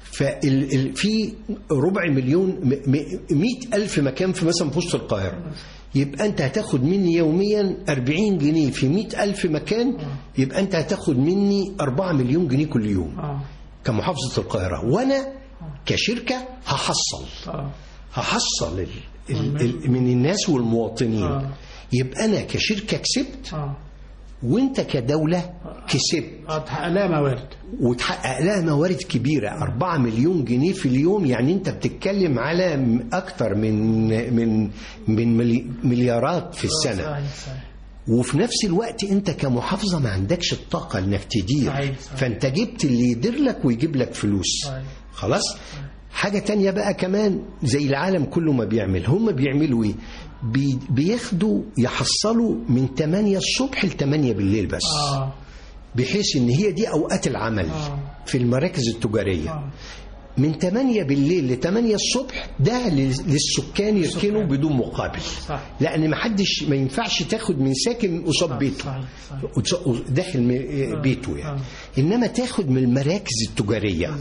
فال ال- في ربع مليون م- م- مئة ألف مكان في مثلا في وسط القاهرة يبقى أنت هتاخد مني يوميا 40 جنيه في مئة ألف مكان يبقى أنت هتاخد مني 4 مليون جنيه كل يوم آه. كمحافظة القاهرة وأنا كشركة هحصل آه. هحصل ال ال ال من الناس والمواطنين آه. يبقى أنا كشركة كسبت آه. وأنت كدولة كسبت آه. تحقق لها موارد وتحقق لها موارد كبيرة 4 مليون جنيه في اليوم يعني انت بتتكلم على م- اكتر من من من ملي- مليارات في السنة صحيح صحيح وفي نفس الوقت انت كمحافظة ما عندكش الطاقة انك تدير صحيح، صحيح. فانت جبت اللي يدير لك ويجيب لك فلوس صحيح. خلاص حاجة تانية بقى كمان زي العالم كله ما بيعمل هم بيعملوا ايه بي بياخدوا يحصلوا من 8 الصبح ل 8 بالليل بس آه. بحيث ان هي دي اوقات العمل آه. في المراكز التجاريه آه. من 8 بالليل ل 8 الصبح ده لل- للسكان يركنوا بدون مقابل صح. لان ما حدش ما ينفعش تاخد من ساكن قصاد بيته صحيح، صحيح. قص- داخل م- بيته يعني آه. انما تاخد من المراكز التجاريه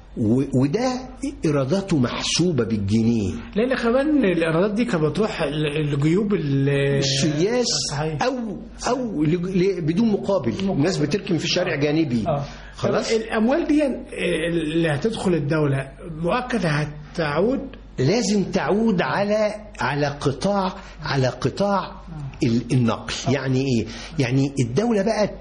و- وده ايراداته محسوبه بالجنيه لان كمان الايرادات دي كانت بتروح ل- لجيوب ال- السياس صحيح. او او ل- ل- بدون مقابل الناس بتركن في شارع جانبي اه خلاص طب الاموال دي اللي هتدخل الدوله مؤكد هتعود لازم تعود على على قطاع على قطاع ال- النقل يعني ايه يعني الدولة بقى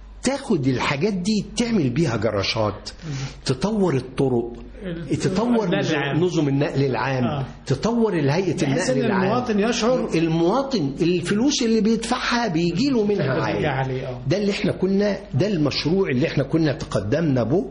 تاخد الحاجات دي تعمل بيها جراشات تطور الطرق تطور النقل العام. نظم النقل العام آه. تطور الهيئة بحيث النقل ان العام المواطن يشعر المواطن الفلوس اللي بيدفعها بيجي له منها بترجع عائد عليه، آه. ده اللي احنا كنا ده المشروع اللي احنا كنا تقدمنا به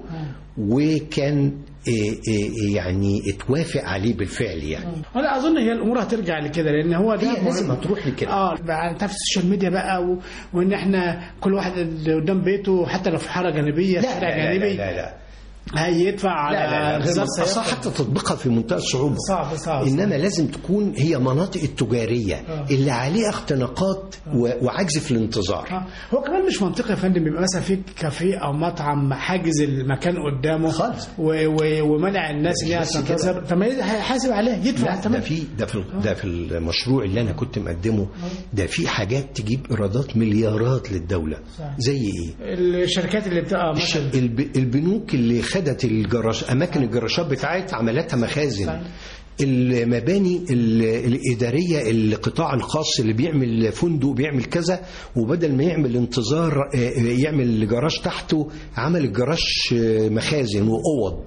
وكان إيه إيه يعني اتوافق عليه بالفعل يعني انا اظن هي الامور هترجع لكده لان هو ده هي لازم مهم. هتروح لكده. اه بقى انت في السوشيال ميديا بقى و... وان احنا كل واحد اللي قدام بيته حتى لو في حاره جانبيه لا شارع لا لا جانبي لا, لا. هيدفع على لا لا لا انتظار غير سيارة. أصلا حتى تطبيقها في منتهى الصعوبة صعب صعب إنما لازم تكون هي مناطق التجارية آه. اللي عليها اختناقات و- وعجز في الانتظار آه. هو كمان مش منطقي يا فندم يبقى مثلا في كافيه او مطعم حاجز المكان قدامه خالص. و... و... ومنع الناس ان هي بس كده. تنتظر طب ما هيحاسب عليه يدفع لا ده تمام في ده في ده في المشروع اللي انا كنت مقدمه ده في حاجات تجيب ايرادات مليارات للدوله صح. زي ايه الشركات اللي بتبقى الش- مثلا الب- البنوك اللي خدت الجراش اماكن الجراشات بتاعتها عملتها مخازن صحيح. المباني ال- الإدارية القطاع الخاص اللي بيعمل فندق بيعمل كذا وبدل ما يعمل انتظار آه، آه، يعمل جراج تحته عمل الجراج آه، مخازن وأوض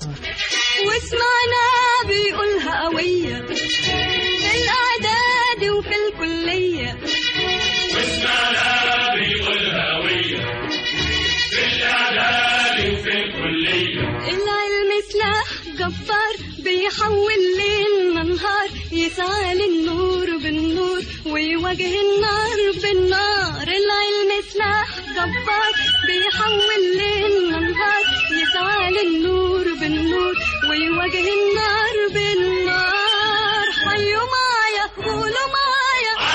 واسمعنا بيقولها قوية في الإعداد وفي الكلية واسمعنا بيقول هوية في الإعداد وفي الكلية العلم سلاح جبار بيحول ليلنا نهار يسعى للنور بالنور ويواجه النار بالنار العلم سلاح جبار بيحول ليلنا نهار يسعى للنور بالنور ويواجه النار بالنار حيوا معايا قولوا معايا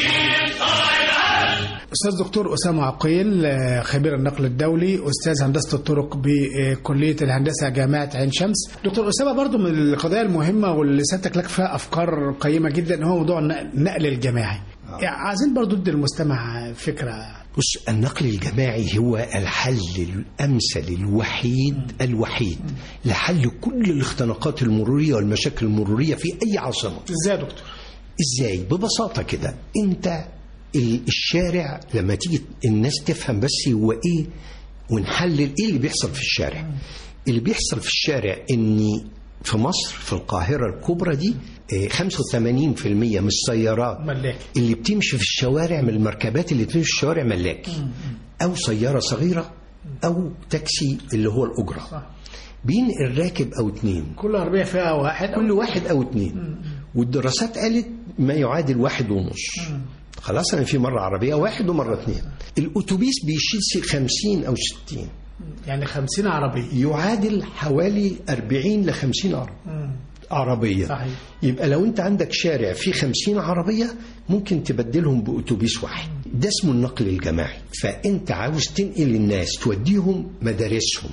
استاذ دكتور اسامه عقيل آه، خبير النقل الدولي استاذ هندسه الطرق بكليه الهندسه جامعه عين شمس دكتور اسامه برضو من القضايا المهمه واللي سيادتك لك فيها افكار قيمه جدا هو موضوع النقل النقل الجماعي يعني عايزين برضو ندي المستمع فكره بص النقل الجماعي هو الحل الأمثل الوحيد الوحيد لحل كل الاختناقات المرورية والمشاكل المرورية في أي عاصمة ازاي يا دكتور ازاي ببساطة كده انت ال- الشارع لما تيجي الناس تفهم بس هو ايه ونحلل ايه اللي بيحصل في الشارع اللي بيحصل في الشارع ان في مصر في القاهرة الكبرى دي آه، 85% من السيارات ملاكي. اللي بتمشي في الشوارع من المركبات اللي بتمشي في الشوارع ملاكي او سيارة صغيرة او تاكسي اللي هو الأجرة صح. بينقل راكب او اتنين كل عربيه فيها واحد كل واحد او اتنين والدراسات قالت ما يعادل واحد ونص خلاص انا في مره عربيه واحد ومره اتنين الاتوبيس بيشيل خمسين او ستين يعني 50 عربيه يعادل حوالي 40 ل 50 عربيه عربيه صحيح. يبقى لو انت عندك شارع فيه 50 عربيه ممكن تبدلهم باتوبيس واحد ده اسمه النقل الجماعي فانت عاوز تنقل الناس توديهم مدارسهم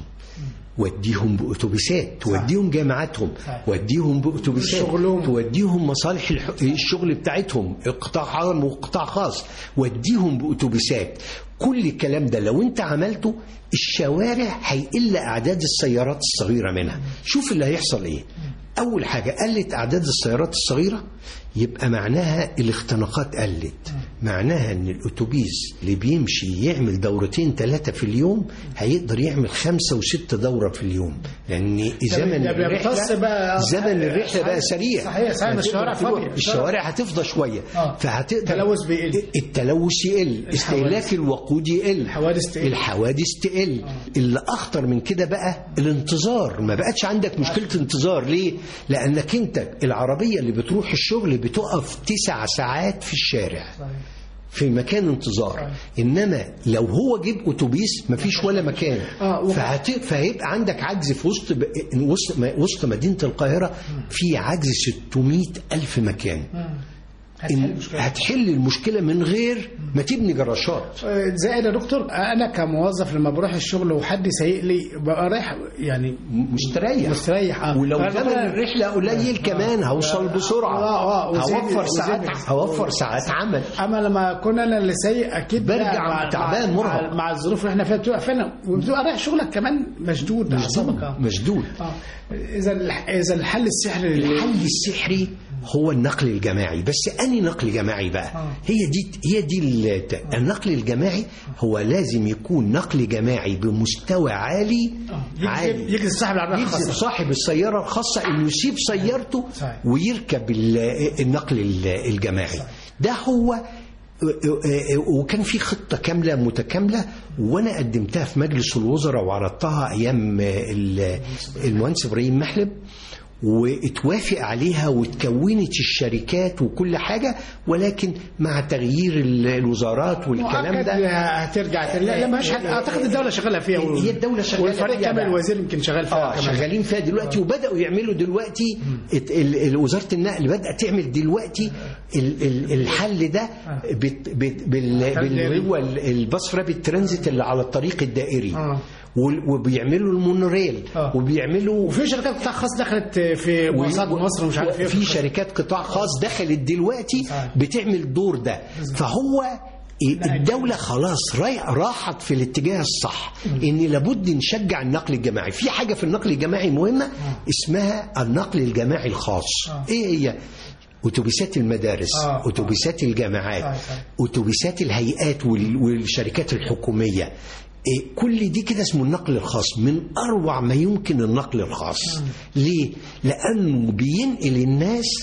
وديهم باتوبيسات توديهم جامعاتهم صحيح. وديهم باتوبيسات شغلهم. توديهم مصالح الح- الشغل بتاعتهم قطاع عام وقطاع خاص وديهم باتوبيسات كل الكلام ده لو انت عملته الشوارع هيقل اعداد السيارات الصغيره منها شوف اللي هيحصل ايه اول حاجه قلت اعداد السيارات الصغيره يبقى معناها الاختناقات قلت معناها ان الاتوبيس اللي بيمشي يعمل دورتين ثلاثه في اليوم هيقدر يعمل خمسه وست دوره في اليوم لان زمن ده بيمتص الرحله بقى- زمن الرحله بقى سريع صحيح، صحيح، هتقدر الشوارع تروح- فاضية. الشوارع هتفضى شويه آه. فهتقدر التلوث بيقل. التلوث يقل استهلاك الوقود يقل الحوادث تقل. الحوادث تقل اللي اخطر من كده بقى الانتظار ما بقتش عندك مشكله انتظار ليه لانك انت العربيه اللي بتروح الشغل بتقف تسع ساعات في الشارع في مكان انتظار انما لو هو جيب اتوبيس مفيش ولا مكان آه، و- فهت... فهيبقى عندك عجز في وسط ب... وسط وسط مدينه القاهره في عجز 600 الف مكان هتحل إن المشكلة. هتحل المشكله من غير ما تبني جراشات آه، زائد يا دكتور انا كموظف لما بروح الشغل وحد سايق لي ببقى رايح يعني مستريح مستريح آه. ولو فأنا زمن بقى- الرحله قليل كمان هوصل بسرعه آه، آه، وزيد- هوفر وزيد- ساعات هوفر ساعات عمل اما لما كنا انا اللي سايق اكيد برجع بقى مع- تعبان، مع- مرهق. مع, مع الظروف اللي احنا فيها بتبقى فعلا وبتبقى رايح شغلك كمان مشدود اعصابك آه. مشدود اه اذا الح- اذا الحل السحري لل- الحل السحري هو النقل الجماعي بس اني نقل جماعي بقى آه. هي دي هي دي ال- النقل الجماعي هو لازم يكون نقل جماعي بمستوى عالي يجذب- عالي يجذب صاحب العربيه يجذب الخاصه صاحب السيارة الخاصة انه يسيب سيارته صحيح. ويركب ال- النقل ال- الجماعي ده هو وكان في خطة كاملة متكاملة وأنا قدمتها في مجلس الوزراء وعرضتها أيام ال- المهندس إبراهيم محلب واتوافق عليها واتكونت الشركات وكل حاجة ولكن مع تغيير ال- الوزارات والكلام مؤكد ده هترجع تاني. لا لا مش حد اعتقد الدوله شغاله فيها هي الدولة شغالة والفريق فيها كامل بقى. الوزير يمكن شغال فيها اه كمان. شغالين فيها دلوقتي وبداوا يعملوا دلوقتي ات- ال- ال- وزاره النقل بدات تعمل دلوقتي ال- ال- الحل ده بت- بت- بال- بال- هو ال- الباص رابيد ترانزيت اللي على الطريق الدائري آه. وال- وبيعملوا المونوريل آه. وبيعملوا وفي شركات قطاع خاص دخلت في مواصلات مصر ومش عارف ايه في شركات قطاع خاص دخلت دلوقتي صحيح. بتعمل الدور ده فهو الدولة خلاص راي- راحت في الاتجاه الصح ان لابد نشجع النقل الجماعي في حاجة في النقل الجماعي مهمة اسمها النقل الجماعي الخاص ايه هي اتوبيسات المدارس آه. اتوبيسات الجامعات صحيح، صحيح. اتوبيسات الهيئات وال- والشركات الحكوميه إيه، كل دي كده اسمه النقل الخاص من اروع ما يمكن النقل الخاص ليه لانه بينقل الناس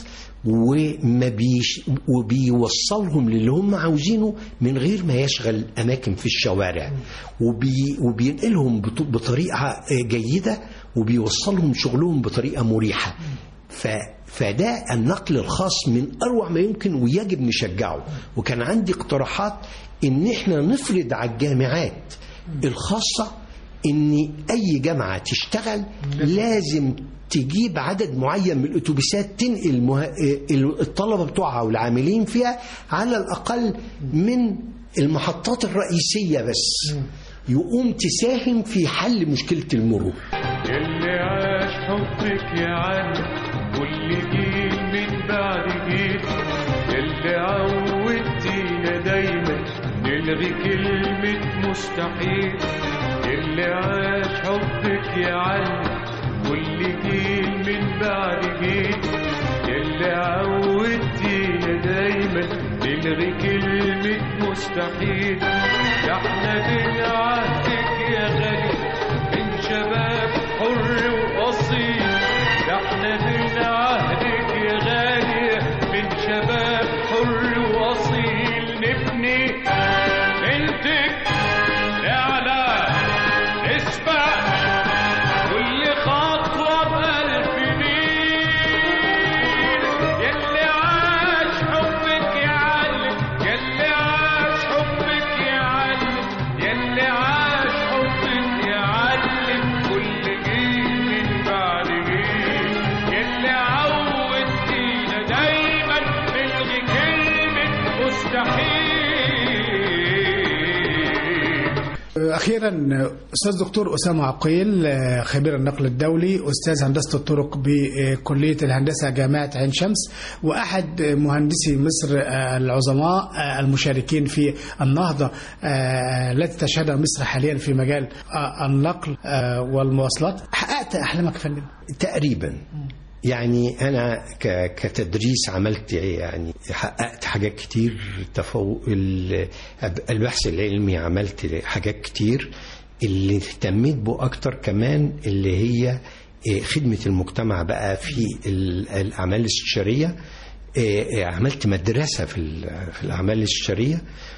وما بيش وبيوصلهم للي هم عاوزينه من غير ما يشغل اماكن في الشوارع وبي وبينقلهم بط- بطريقه جيده وبيوصلهم شغلهم بطريقه مريحه ف فده النقل الخاص من اروع ما يمكن ويجب نشجعه وكان عندي اقتراحات ان احنا نفرض على الجامعات الخاصه ان اي جامعه تشتغل لازم تجيب عدد معين من الاتوبيسات تنقل مه... الطلبه بتوعها والعاملين فيها على الاقل من المحطات الرئيسيه بس يقوم تساهم في حل مشكله المرور اللي عاش حبك يا علي كل جيل من بعد جيل اللي عودتينا دايما نلغي كلمة مستحيل اللي عاش حبك يا علي كل جيل من بعد جيل اللي عودتينا دايما نلغي كلمة مستحيل ده احنا من عهدك يا غالي من شباب حر وأصيل ده احنا من عهدك يا غالي من شباب حر وأصيل نبني بنتك نعلى نسبق كل خطوة بألف ميل يلي عاش حبك يا علم يلي عاش حبك يا علم يلي عاش حبك يا علم كل جيل من بعد جيل يلي عودتينا دايما نلغي كلمة مستحيل اخيرا استاذ دكتور اسامه عقيل آه، خبير النقل الدولي استاذ هندسه الطرق بكليه الهندسه جامعه عين شمس واحد مهندسي مصر آه، العظماء آه، المشاركين في النهضه آه، التي تشهدها مصر حاليا في مجال آه، النقل آه، والمواصلات حققت احلامك يا فندم تقريبا يعني انا ك- كتدريس عملت يعني حققت حاجات كتير تفوق ال- البحث العلمي عملت حاجات كتير اللي اهتميت به اكتر كمان اللي هي إيه، خدمة المجتمع بقى في ال- الأعمال الاستشارية إيه، إيه، عملت مدرسة في ال- في الأعمال الاستشارية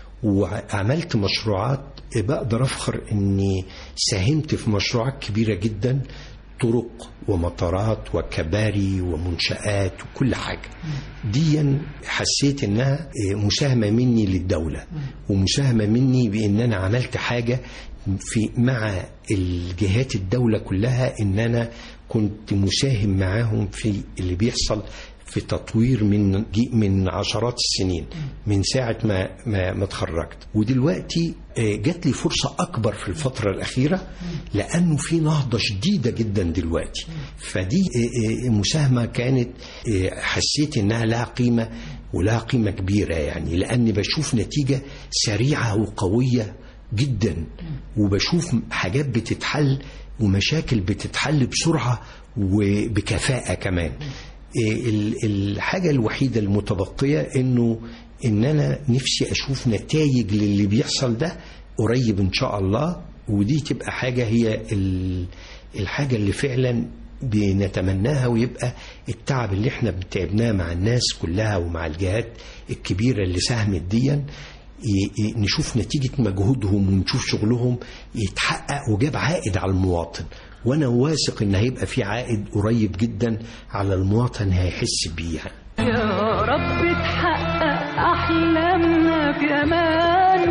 وعملت مشروعات بقدر أفخر أني ساهمت في مشروعات كبيرة جدا طرق ومطارات وكباري ومنشآت وكل حاجة ديا حسيت انها مساهمة مني للدولة ومساهمة مني بان انا عملت حاجة في مع الجهات الدولة كلها ان انا كنت مساهم معاهم في اللي بيحصل في تطوير من جي- من عشرات السنين من ساعة ما ما, ما اتخرجت ودلوقتي آه، جات لي فرصة أكبر في الفترة الأخيرة لأنه في نهضة شديدة جدا دلوقتي فدي آه، آه، مساهمة كانت آه، حسيت إنها لها قيمة ولها قيمة كبيرة يعني لأني بشوف نتيجة سريعة وقوية جدا وبشوف حاجات بتتحل ومشاكل بتتحل بسرعة وبكفاءة كمان إيه ال- الحاجة الوحيدة المتبقية انه ان انا نفسي اشوف نتائج للي بيحصل ده قريب ان شاء الله ودي تبقى حاجة هي ال- الحاجة اللي فعلا بنتمناها ويبقى التعب اللي احنا تعبناه مع الناس كلها ومع الجهات الكبيرة اللي ساهمت ديا ي- ي- نشوف نتيجة مجهودهم ونشوف شغلهم يتحقق وجاب عائد على المواطن وانا واثق ان هيبقى في عائد قريب جدا على المواطن هيحس بيه يعني. يا رب تحقق أحلامنا في أمان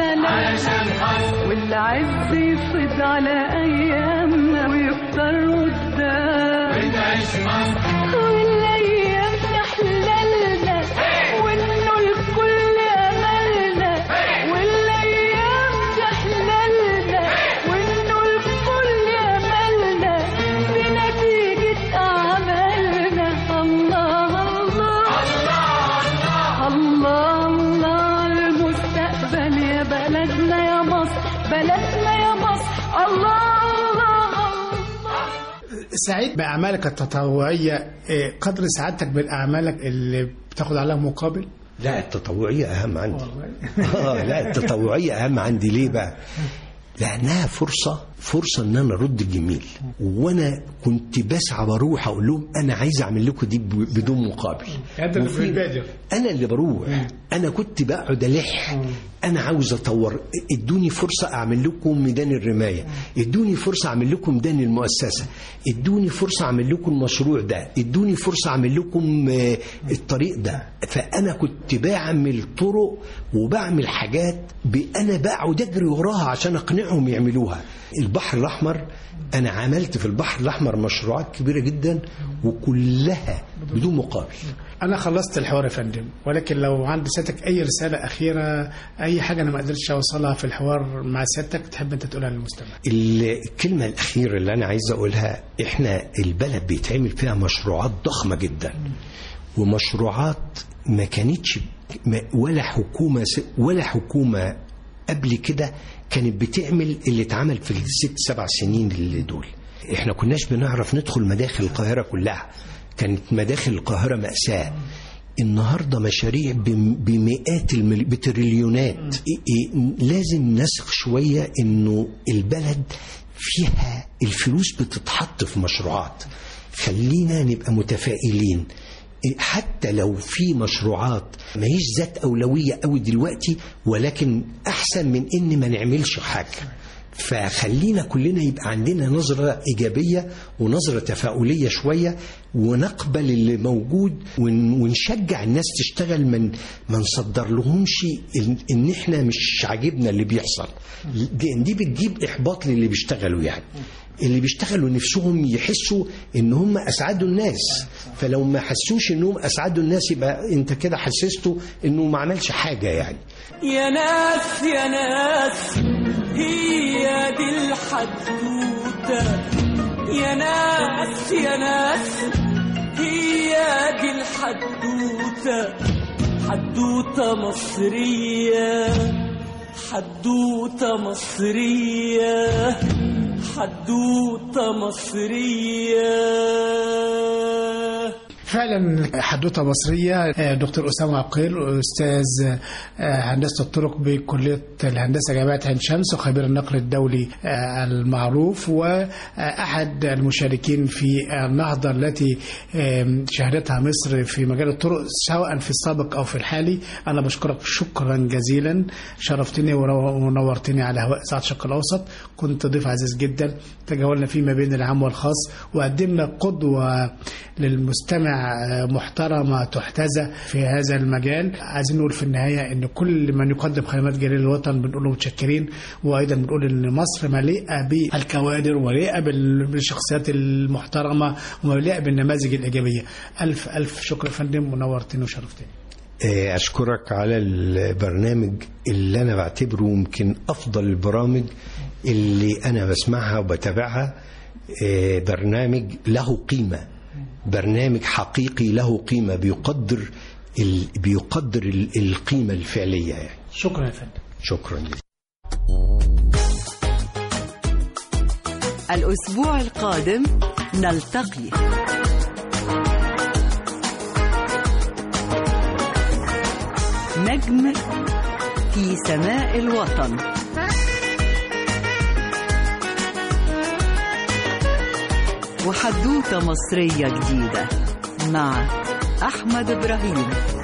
وسلام والعز يفض على أيامنا ويكتر قدام والأيام تحللنا وإنه الكل أملنا والأيام تحللنا وإنه الكل أملنا بنتيجة أعمالنا الله الله الله الله المستقبل يا بلدنا يا مصر بلدنا يا مصر الله الله الله سعيد بأعمالك التطوعية إيه، قدر سعادتك بالأعمالك اللي بتاخد عليها مقابل لا التطوعية أهم عندي آه لا التطوعية أهم عندي ليه بقى لانها فرصه فرصه ان انا ارد الجميل وانا كنت بسعى بروح اقول لهم انا عايز اعمل لكم دي ب- بدون مقابل أنت اللي وفي- بتبادر. انا اللي بروح انا كنت بقعد الح انا عاوز اطور ادوني فرصه اعمل لكم ميدان الرمايه ادوني فرصه اعمل لكم ميدان المؤسسه ادوني فرصه اعمل لكم المشروع ده ادوني فرصه اعمل لكم آه، الطريق ده فانا كنت بعمل طرق وبعمل حاجات ب- انا بقعد اجري وراها عشان اقنعهم يعملوها البحر الاحمر انا عملت في البحر الاحمر مشروعات كبيره جدا وكلها بدون مقابل انا خلصت الحوار يا فندم ولكن لو عند سيادتك اي رساله اخيره اي حاجه انا ما قدرتش اوصلها في الحوار مع سيادتك تحب انت تقولها للمستمع الكلمة الأخيرة اللي أنا عايز أقولها إحنا البلد بيتعمل فيها مشروعات ضخمة جدا ومشروعات ما كانتش ما- ولا حكومة س- ولا حكومة قبل كده كانت بتعمل اللي اتعمل في الست سبع سنين اللي دول احنا كناش بنعرف ندخل مداخل القاهرة كلها كانت مداخل القاهرة مأساة النهارده مشاريع بم- بمئات المل... بتريليونات إيه إيه لازم نسخ شويه انه البلد فيها الفلوس بتتحط في مشروعات خلينا نبقى متفائلين إيه، حتى لو في مشروعات ما هيش ذات أولوية قوي دلوقتي ولكن أحسن من إن ما نعملش حاجة فخلينا كلنا يبقى عندنا نظرة إيجابية ونظرة تفاؤلية شوية ونقبل اللي موجود ون- ونشجع الناس تشتغل من ما نصدر لهمش إن, إن إحنا مش عاجبنا اللي بيحصل دي, دي بتجيب إحباط للي بيشتغلوا يعني اللي بيشتغلوا نفسهم يحسوا ان هم اسعدوا الناس فلو ما حسوش انهم اسعدوا الناس يبقى انت كده حسسته انه ما عملش حاجه يعني يا ناس يا ناس هي دي الحدوتة يا ناس يا ناس هي دي الحدوتة حدوتة مصرية حدوتة مصرية حدوتة مصرية فعلا حدوته مصريه آه، دكتور اسامه عقيل استاذ آه، هندسه الطرق بكليه الهندسه جامعه عين شمس وخبير النقل الدولي آه، المعروف واحد المشاركين في النهضه التي آه، شهدتها مصر في مجال الطرق سواء في السابق او في الحالي انا بشكرك شكرا جزيلا شرفتني ونو- ونورتني على هواء ساعه الشرق الاوسط كنت ضيف عزيز جدا تجولنا فيه ما بين العام والخاص وقدمنا قدوه للمستمع آه، محترمه تحتذى في هذا المجال عايزين نقول في النهايه ان كل من يقدم خدمات جليل الوطن بنقول له متشكرين وايضا بنقول ان مصر مليئه بالكوادر ومليئه بال- بالشخصيات المحترمه ومليئه بالنماذج الايجابيه الف الف شكر يا فندم ونورتني وشرفتني آه، أشكرك على البرنامج اللي أنا بعتبره يمكن أفضل البرامج اللي أنا بسمعها وبتابعها آه، برنامج له قيمة برنامج حقيقي له قيمة بيقدر ال... بيقدر ال- القيمة الفعلية يعني شكرا يا فندم شكرا جزيلا الأسبوع القادم نلتقي نجم في سماء الوطن وحدوتة مصرية جديدة مع أحمد إبراهيم